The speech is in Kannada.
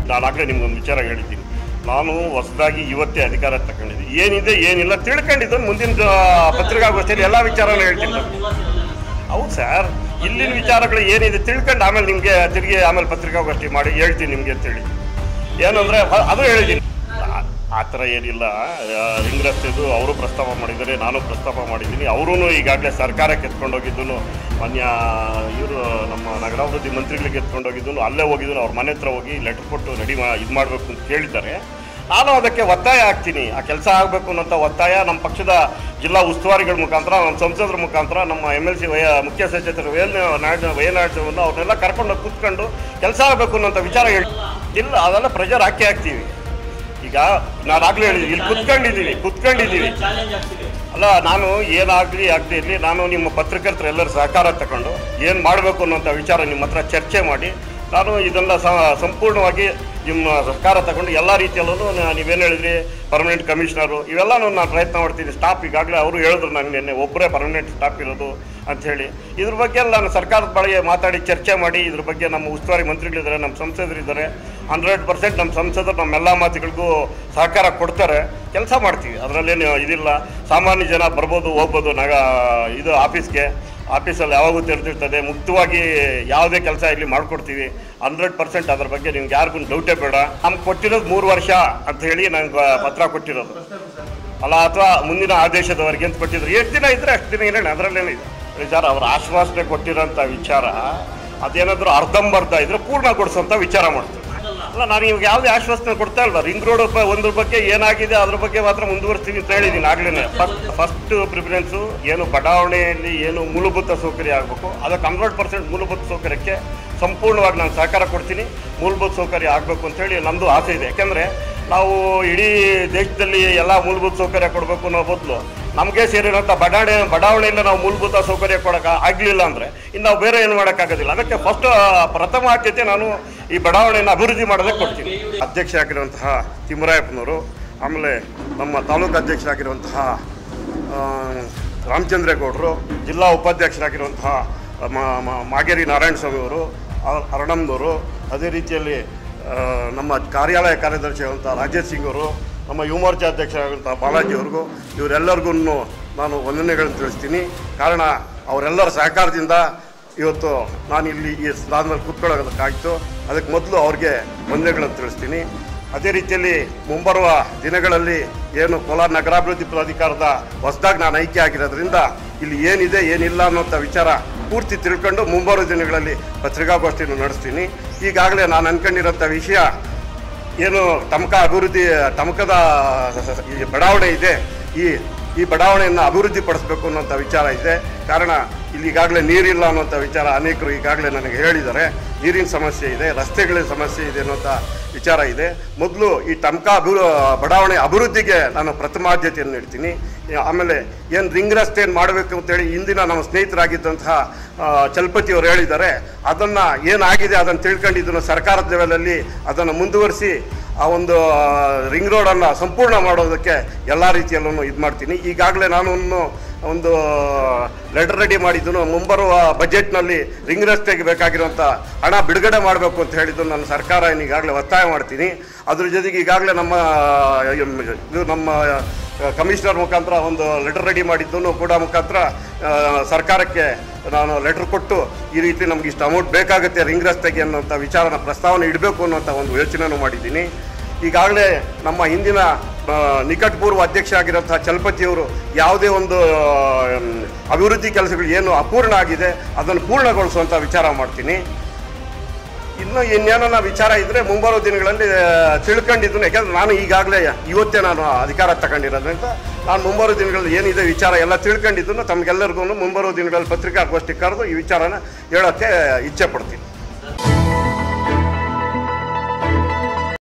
ನಾನು ಆಗಲೇ ನಿಮ್ಗೊಂದು ವಿಚಾರ ಹೇಳಿದ್ದೀನಿ ನಾನು ಹೊಸದಾಗಿ ಇವತ್ತೇ ಅಧಿಕಾರ ತಗೊಂಡಿದ್ದೀನಿ ಏನಿದೆ ಏನಿಲ್ಲ ತಿಳ್ಕೊಂಡಿದ್ದು ಮುಂದಿನ ಆ, ಪತ್ರಿಕಾಗೋಷ್ಠಿಯಲ್ಲಿ ಎಲ್ಲ ವಿಚಾರನೂ ಹೇಳ್ತೀನಿ ನಾನು. ಹೌದು ಸರ್ ಇಲ್ಲಿನ ವಿಚಾರಗಳು ಏನಿದೆ ತಿಳ್ಕೊಂಡು ಆಮೇಲೆ ನಿಮಗೆ ತಿರುಗಿ ಆಮೇಲೆ ಪತ್ರಿಕಾಗೋಷ್ಠಿ ಮಾಡಿ ಹೇಳ್ತೀನಿ ನಿಮಗೆ ಅಂತೇಳಿ ಏನಂದರೆ ಅದು ಹೇಳಿದ್ದೀನಿ ಆ- ಆ ಥರ ಏನಿಲ್ಲ ಆ, ರಿಂಗ್ ರಸ್ತೆದು ಅವರು ಪ್ರಸ್ತಾಪ ಮಾಡಿದ್ದಾರೆ ನಾನು ಪ್ರಸ್ತಾಪ ಮಾಡಿದ್ದೀನಿ ಅವರೂ ಈಗಾಗಲೇ ಸರ್ಕಾರಕ್ಕೆ ಎತ್ಕೊಂಡೋಗಿದ್ದು ಮಾನ್ಯ ಇವರು ನಮ್ಮ ನಗರಾಭಿವೃದ್ಧಿ ಮಂತ್ರಿಗಳಿಗೆ ಎತ್ಕೊಂಡೋಗಿದ್ದು ಅಲ್ಲೇ ಹೋಗಿದ್ದು ಅವ್ರ ಮನೆ ಹತ್ರ ಹೋಗಿ ಲೆಟರ್ ಕೊಟ್ಟು ರೆಡಿ ಮಾ ಇದು ಮಾಡಬೇಕು ಅಂತ ಕೇಳಿದ್ದಾರೆ ನಾನು ಅದಕ್ಕೆ ಒತ್ತಾಯ ಆಗ್ತೀನಿ ಆ ಕೆಲಸ ಆಗಬೇಕು ಅನ್ನೋಂಥ ಒತ್ತಾಯ ನಮ್ಮ ಪಕ್ಷದ ಜಿಲ್ಲಾ ಉಸ್ತುವಾರಿಗಳ ಮುಖಾಂತರ ನಮ್ಮ ಸಂಸದರ ಮುಖಾಂತರ ನಮ್ಮ ಎಮ್ ಎಲ್ ಸಿ ವಯ ಮುಖ್ಯ ಸಚೇತರು ವೇಲ್ ನಾಯ್ಡು ವಯನಾಡ್ಸವನ್ನು ಅವ್ರನ್ನೆಲ್ಲ ಕರ್ಕೊಂಡು ಕೂತ್ಕೊಂಡು ಕೆಲಸ ಆಗಬೇಕು ಅನ್ನೋಂಥ ವಿಚಾರ ಹೇಳಿ ಇಲ್ಲ ಅದೆಲ್ಲ ಪ್ರೆಷರ್ ಹಾಕಿ ಹಾಕ್ತೀವಿ ಈಗ ನಾನು ಆಗ್ಲೇ ಹೇಳಿದ್ದೀನಿ ಇಲ್ಲಿ ಕುತ್ಕೊಂಡಿದ್ದೀನಿ ಕುತ್ಕೊಂಡಿದ್ದೀನಿ ಅಲ್ಲ ನಾನು ಏನಾಗಲಿ ಆಗದೆ ಇರಲಿ ನಾನು ನಿಮ್ಮ ಪತ್ರಕರ್ತರು ಎಲ್ಲರ ಸಹಕಾರ ತಗೊಂಡು ಏನು ಮಾಡಬೇಕು ಅನ್ನೋಂಥ ವಿಚಾರ ನಿಮ್ಮ ಹತ್ರ ಚರ್ಚೆ ಮಾಡಿ ನಾನು ಇದೆಲ್ಲ ಸ- ಸಂಪೂರ್ಣವಾಗಿ ನಿಮ್ಮ ಸಹಕಾರ ತಗೊಂಡು ಎಲ್ಲ ರೀತಿಯಲ್ಲೂ ನೀವೇನು ಹೇಳಿದ್ರಿ ಪರ್ಮನೆಂಟ್ ಕಮಿಷನರು ಇವೆಲ್ಲನೂ ನಾನು ಪ್ರಯತ್ನ ಮಾಡ್ತೀನಿ ಸ್ಟಾಫ್ ಈಗಾಗಲೇ ಅವರು ಹೇಳಿದ್ರು ನನಗೆ ನಿನ್ನೆ ಒಬ್ಬರೇ ಪರ್ಮನೆಂಟ್ ಸ್ಟಾಫ್ ಇರೋದು ಅಂಥೇಳಿ ಇದ್ರ ಬಗ್ಗೆ ಎಲ್ಲ ನಾನು ಸರ್ಕಾರದ ಬಳಿಗೆ ಮಾತಾಡಿ ಚರ್ಚೆ ಮಾಡಿ ಇದ್ರ ಬಗ್ಗೆ ನಮ್ಮ ಉಸ್ತುವಾರಿ ಮಂತ್ರಿಗಳಿದ್ದಾರೆ ನಮ್ಮ ಸಂಸದರಿದ್ದಾರೆ ಹಂಡ್ರೆಡ್ ಪರ್ಸೆಂಟ್ ನಮ್ಮ ಸಂಸದರು ನಮ್ಮೆಲ್ಲ ಮಾತುಗಳಿಗೂ ಸಹಕಾರ ಕೊಡ್ತಾರೆ ಕೆಲಸ ಮಾಡ್ತೀವಿ ಅದರಲ್ಲೇನು ಇದಿಲ್ಲ ಸಾಮಾನ್ಯ ಜನ ಬರ್ಬೋದು ಹೋಗ್ಬೋದು ನಗ ಇದು ಆಫೀಸ್ಗೆ ಆಫೀಸಲ್ಲಿ ಯಾವಾಗೂ ತೆರೆದಿರ್ತದೆ ಮುಕ್ತವಾಗಿ ಯಾವುದೇ ಕೆಲಸ ಇಲ್ಲಿ ಮಾಡಿಕೊಡ್ತೀವಿ ಹಂಡ್ರೆಡ್ ಪರ್ಸೆಂಟ್ ಅದ್ರ ಬಗ್ಗೆ ನಿಮ್ಗೆ ಯಾರಿಗೂ ಡೌಟೇ ಬೇಡ ನಮ್ಗೆ ಕೊಟ್ಟಿರೋದು ಮೂರು ವರ್ಷ ಅಂತ ಹೇಳಿ ನಂಗೆ ಪತ್ರ ಕೊಟ್ಟಿರೋದು ಅಲ್ಲ ಅಥವಾ ಮುಂದಿನ ಆದೇಶದವರೆಗೆ ಅಂತ ಕೊಟ್ಟಿದ್ರು ಎಷ್ಟು ದಿನ ಇದ್ರೆ ಅಷ್ಟು ದಿನ ಇರೋಣ ಅದರಲ್ಲೇನಿದೆ ವಿಚಾರ ಅವ್ರ ಆಶ್ವಾಸನೆ ಕೊಟ್ಟಿರೋಂಥ ವಿಚಾರ ಅದೇನಾದರೂ ಅರ್ಧಂಬರ್ಧ ಇದ್ರೆ ಪೂರ್ಣಗೊಳಿಸೋಂಥ ವಿಚಾರ ಮಾಡ್ತೀವಿ ಅಲ್ಲ ನಾನು ಇವಾಗ ಯಾವುದೇ ಆಶ್ವಾಸನೆ ಕೊಡ್ತಾ ಇಲ್ವಾ ರಿಂಗ್ ರೋಡ್ ಒಂದ್ರ ಬಗ್ಗೆ ಏನಾಗಿದೆ ಅದ್ರ ಬಗ್ಗೆ ಮಾತ್ರ ಮುಂದುವರಿಸ್ತೀವಿ ಅಂತ ಹೇಳಿದ್ದೀನಿ ಆಗ್ಲೇ ಫಸ್ಟ್ ಫಸ್ಟ್ ಪ್ರಿಫರೆನ್ಸು ಏನು ಬಡಾವಣೆಯಲ್ಲಿ ಏನು ಮೂಲಭೂತ ಸೌಕರ್ಯ ಆಗಬೇಕು ಅದಕ್ಕೆ ಹಂಡ್ರೆಡ್ ಪರ್ಸೆಂಟ್ ಮೂಲಭೂತ ಸೌಕರ್ಯಕ್ಕೆ ಸಂಪೂರ್ಣವಾಗಿ ನಾನು ಸಹಕಾರ ಕೊಡ್ತೀನಿ ಮೂಲಭೂತ ಸೌಕರ್ಯ ಆಗಬೇಕು ಅಂತೇಳಿ ನಮ್ಮದು ಆಸೆ ಇದೆ ಯಾಕೆಂದರೆ ನಾವು ಇಡೀ ದೇಶದಲ್ಲಿ ಎಲ್ಲ ಮೂಲಭೂತ ಸೌಕರ್ಯ ಕೊಡಬೇಕು ಅನ್ನೋ ಬದಲು ನಮಗೆ ಸೇರಿರೋಂಥ ಬಡಾವಣೆ ಬಡಾವಣೆಯಿಂದ ನಾವು ಮೂಲಭೂತ ಸೌಕರ್ಯ ಕೊಡೋಕೆ ಆಗಲಿಲ್ಲ ಅಂದರೆ ಇನ್ನು ನಾವು ಬೇರೆ ಏನು ಮಾಡೋಕ್ಕಾಗೋದಿಲ್ಲ ಅದಕ್ಕೆ ಫಸ್ಟ್ ಪ್ರಥಮ ಆದ್ಯತೆ ನಾನು ಈ ಬಡಾವಣೆಯನ್ನು ಅಭಿವೃದ್ಧಿ ಮಾಡೋದಕ್ಕೆ ಕೊಡ್ತೀನಿ ಅಧ್ಯಕ್ಷ ಆಗಿರುವಂತಹ ತಿಮ್ಮರಾಯಪ್ಪನವರು ಆಮೇಲೆ ನಮ್ಮ ತಾಲೂಕು ಅಧ್ಯಕ್ಷರಾಗಿರುವಂತಹ ಆ, ರಾಮಚಂದ್ರೇಗೌಡರು ಜಿಲ್ಲಾ ಉಪಾಧ್ಯಕ್ಷರಾಗಿರುವಂತಹ ಮ- ಮ- ಮಾಗೇರಿ ನಾರಾಯಣ ಸ್ವಾಮಿ ಅವರು ಅ- ಅರಣಮ್ನವರು ಅದೇ ರೀತಿಯಲ್ಲಿ ಆ, ನಮ್ಮ ಕಾರ್ಯಾಲಯ ಕಾರ್ಯದರ್ಶಿ ಆದಂಥ ರಾಜೇಶ್ ಸಿಂಗ್ ಅವರು ನಮ್ಮ ಯುವ ಮೋರ್ಚಾ ಅಧ್ಯಕ್ಷರಾದಂಥ ಬಾಲಾಜಿ ಅವ್ರಿಗೂ ಇವರೆಲ್ಲರಿಗೂ ನಾನು ವಂದನೆಗಳನ್ನು ತಿಳಿಸ್ತೀನಿ ಕಾರಣ ಅವರೆಲ್ಲರ ಸಹಕಾರದಿಂದ ಇವತ್ತು ನಾನು ಇಲ್ಲಿ ಈ ಸ್ಥಾನದಲ್ಲಿ ಕೂತ್ಕೊಳ್ಳೋದಕ್ಕಾಯಿತು ಅದಕ್ಕೆ ಮೊದಲು ಅವ್ರಿಗೆ ವಂದನೆಗಳನ್ನು ತಿಳಿಸ್ತೀನಿ ಅದೇ ರೀತಿಯಲ್ಲಿ ಮುಂಬರುವ ದಿನಗಳಲ್ಲಿ ಏನು ಕೋಲಾರ ನಗರಾಭಿವೃದ್ಧಿ ಪ್ರಾಧಿಕಾರದ ಹೊಸದಾಗಿ ನಾನು ಆಯ್ಕೆ ಆಗಿರೋದ್ರಿಂದ ಇಲ್ಲಿ ಏನಿದೆ ಏನಿಲ್ಲ ಅನ್ನೋಂಥ ವಿಚಾರ ಪೂರ್ತಿ ತಿಳ್ಕೊಂಡು ಮುಂಬರುವ ದಿನಗಳಲ್ಲಿ ಪತ್ರಿಕಾಗೋಷ್ಠಿಯನ್ನು ನಡೆಸ್ತೀನಿ ಈಗಾಗಲೇ ನಾನು ಅನ್ಕೊಂಡಿರೋಂಥ ವಿಷಯ ಏನು ಟಮಕ ಅಭಿವೃದ್ಧಿ ಟಮಕದ ಈ ಬಡಾವಣೆ ಇದೆ ಈ ಈ ಬಡಾವಣೆಯನ್ನು ಅಭಿವೃದ್ಧಿ ಪಡಿಸಬೇಕು ಅನ್ನೋಂಥ ವಿಚಾರ ಇದೆ ಕಾರಣ ಇಲ್ಲಿ ಈಗಾಗಲೇ ನೀರಿಲ್ಲ ಅನ್ನೋಂಥ ವಿಚಾರ ಅನೇಕರು ಈಗಾಗಲೇ ನನಗೆ ಹೇಳಿದ್ದಾರೆ ನೀರಿನ ಸಮಸ್ಯೆ ಇದೆ ರಸ್ತೆಗಳ ಸಮಸ್ಯೆ ಇದೆ ಅನ್ನೋಂಥ ವಿಚಾರ ಇದೆ ಮೊದಲು ಈ ಟಮಕ ಅಭಿವೃ ಬಡಾವಣೆ ಅಭಿವೃದ್ಧಿಗೆ ನಾನು ಪ್ರಥಮ ಆದ್ಯತೆಯನ್ನು ನೀಡ್ತೀನಿ ಆಮೇಲೆ ಏನು ರಿಂಗ್ ರಸ್ತೆ ಏನು ಮಾಡಬೇಕು ಅಂತೇಳಿ ಇಂದಿನ ನಮ್ಮ ಸ್ನೇಹಿತರಾಗಿದ್ದಂತಹ ಆ, ಚಲಪತಿ ಅವರು ಹೇಳಿದ್ದಾರೆ ಅದನ್ನು ಏನಾಗಿದೆ ಅದನ್ನು ತಿಳ್ಕೊಂಡಿದ್ದನ್ನು ಸರ್ಕಾರದ ಲೆವೆಲಲ್ಲಿ ಅದನ್ನು ಮುಂದುವರಿಸಿ ಆ ಒಂದು ರಿಂಗ್ ರೋಡನ್ನು ಸಂಪೂರ್ಣ ಮಾಡೋದಕ್ಕೆ ಎಲ್ಲ ರೀತಿಯಲ್ಲೂ ಇದು ಮಾಡ್ತೀನಿ ಈಗಾಗಲೇ ನಾನು ಒಂದು ಒಂದು ಲೆಟರ್ ರೆಡಿ ಮಾಡಿದ್ದನು ಮುಂಬರುವ ಬಜೆಟ್ನಲ್ಲಿ ರಿಂಗ್ ರಸ್ತೆಗೆ ಬೇಕಾಗಿರುವಂಥ ಹಣ ಬಿಡುಗಡೆ ಮಾಡಬೇಕು ಅಂತ ಹೇಳಿದ್ದು ನನ್ನ ಸರ್ಕಾರ ಏನು ಈಗಾಗಲೇ ಒತ್ತಾಯ ಮಾಡ್ತೀನಿ ಅದ್ರ ಜೊತೆಗೆ ಈಗಾಗಲೇ ನಮ್ಮ ಇದು ನಮ್ಮ ಕಮಿಷನರ್ ಮುಖಾಂತರ ಒಂದು ಲೆಟರ್ ರೆಡಿ ಮಾಡಿದ್ದನ್ನು ಕೂಡ ಮುಖಾಂತರ ಆ, ಸರ್ಕಾರಕ್ಕೆ ನಾನು ಲೆಟರ್ ಕೊಟ್ಟು ಈ ರೀತಿ ನಮ್ಗೆ ಇಷ್ಟು ಅಮೌಂಟ್ ಬೇಕಾಗುತ್ತೆ ರಿಂಗ್ ರಸ್ತೆಗೆ ಅನ್ನೋಂಥ ವಿಚಾರನ ಪ್ರಸ್ತಾವನೆ ಇಡಬೇಕು ಅನ್ನೋಂಥ ಒಂದು ಯೋಚನೆನೂ ಮಾಡಿದ್ದೀನಿ ಈಗಾಗಲೇ ನಮ್ಮ ಹಿಂದಿನ ಆ, ನಿಕಟಪೂರ್ವ ಅಧ್ಯಕ್ಷ ಆಗಿರೋಂಥ ಚಲಪತಿಯವರು ಯಾವುದೇ ಒಂದು ಆ, ಅಭಿವೃದ್ಧಿ ಕೆಲಸಗಳು ಏನು ಅಪೂರ್ಣ ಆಗಿದೆ ಅದನ್ನು ಪೂರ್ಣಗೊಳಿಸುವಂಥ ವಿಚಾರ ಮಾಡ್ತೀನಿ ಇನ್ನು ಇನ್ನೇನೋ ವಿಚಾರ ಇದ್ರೆ ಮುಂಬರುವ ದಿನಗಳಲ್ಲಿ ಆ, ತಿಳ್ಕೊಂಡಿದ್ದು ಯಾಕಂದ್ರೆ ನಾನು ಈಗಾಗಲೇ ಇವತ್ತೇ ನಾನು ಅಧಿಕಾರ ತಗೊಂಡಿರೋದ್ರಿಂದ ನಾನು ಮುಂಬರುವ ದಿನಗಳಲ್ಲಿ ಏನಿದೆ ವಿಚಾರ ಎಲ್ಲ ತಿಳ್ಕೊಂಡಿದ್ದನ್ನು ತಮಗೆಲ್ಲರಿಗೂ ಮುಂಬರುವ ದಿನಗಳಲ್ಲಿ ಪತ್ರಿಕಾಗೋಷ್ಠಿ ಕರೆದು ಈ ವಿಚಾರನ ಹೇಳೋಕ್ಕೆ ಇಚ್ಛೆ ಪಡ್ತೀನಿ